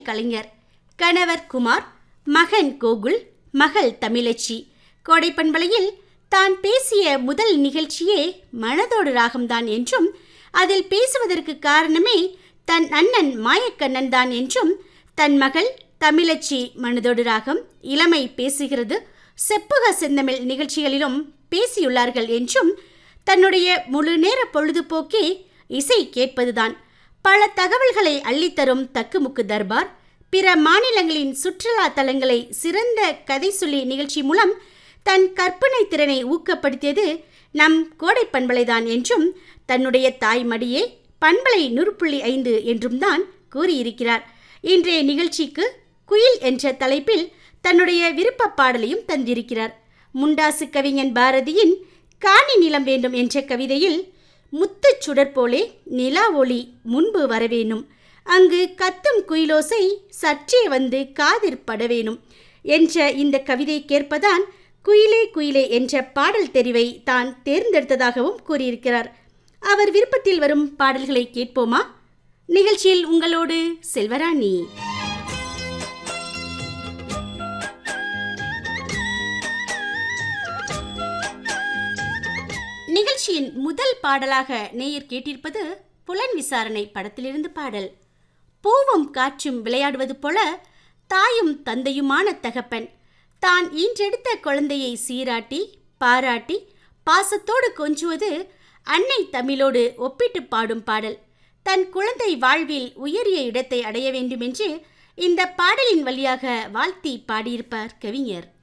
கலைஞர் கணவர் குமார் மகன் கோகுல் மகள் தமிழச்சி கோடைப்பண்பலையில் தான் பேசிய முதல் நிகழ்ச்சியே மனதோடு ராகம்தான் என்றும் அதில் பேசுவதற்கு காரணமே தன் அண்ணன் மாயக்கண்ணன் தான் என்றும் தன் மகள் தமிழச்சி மனதோடு ராகம் இளமை பேசுகிறது செப்புக செந்தமிழ் நிகழ்ச்சிகளிலும் பேசியுள்ளார்கள் என்றும் தன்னுடைய முழு நேர பொழுதுபோக்கே இசை கேட்பதுதான் பல தகவல்களை அள்ளித்தரும் தக்குமுக்கு தர்பார் பிற மாநிலங்களின் சுற்றுலா தலங்களை சிறந்த கதை சொல்லி நிகழ்ச்சி மூலம் தன் கற்பனை திறனை ஊக்கப்படுத்தியது நம் கோடை பண்பலைதான் என்றும் தன்னுடைய தாய் மடியே பண்பலை நூறு ஐந்து என்றும் தான் கூறியிருக்கிறார் இன்றைய நிகழ்ச்சிக்கு குயில் என்ற தலைப்பில் தன்னுடைய விருப்ப பாடலையும் தந்திருக்கிறார் முண்டாசு கவிஞன் பாரதியின் காணி நிலம் வேண்டும் என்ற கவிதையில் முத்துச் சுடர் போலே நிலா ஒளி முன்பு வரவேணும் அங்கு கத்தும் குயிலோசை சற்றே வந்து காதிற் படவேணும் என்ற இந்த கவிதை கேட்பதான் குயிலே குயிலே என்ற பாடல் தெரிவை தான் தேர்ந்தெடுத்ததாகவும் கூறியிருக்கிறார் அவர் விருப்பத்தில் வரும் பாடல்களை கேட்போமா நிகழ்ச்சியில் உங்களோடு செல்வராணி நிகழ்ச்சியின் முதல் பாடலாக நேயர் கேட்டிருப்பது புலன் விசாரணை படத்திலிருந்து பாடல் பூவும் காற்றும் விளையாடுவது போல தாயும் தந்தையுமான தகப்பன் தான் ஈன்றெடுத்த குழந்தையை சீராட்டி பாராட்டி பாசத்தோடு கொஞ்சுவது அன்னை தமிழோடு ஒப்பிட்டு பாடும் பாடல் தன் குழந்தை வாழ்வில் உயரிய இடத்தை அடைய வேண்டுமென்று இந்த பாடலின் வழியாக வாழ்த்தி பாடியிருப்பார் கவிஞர்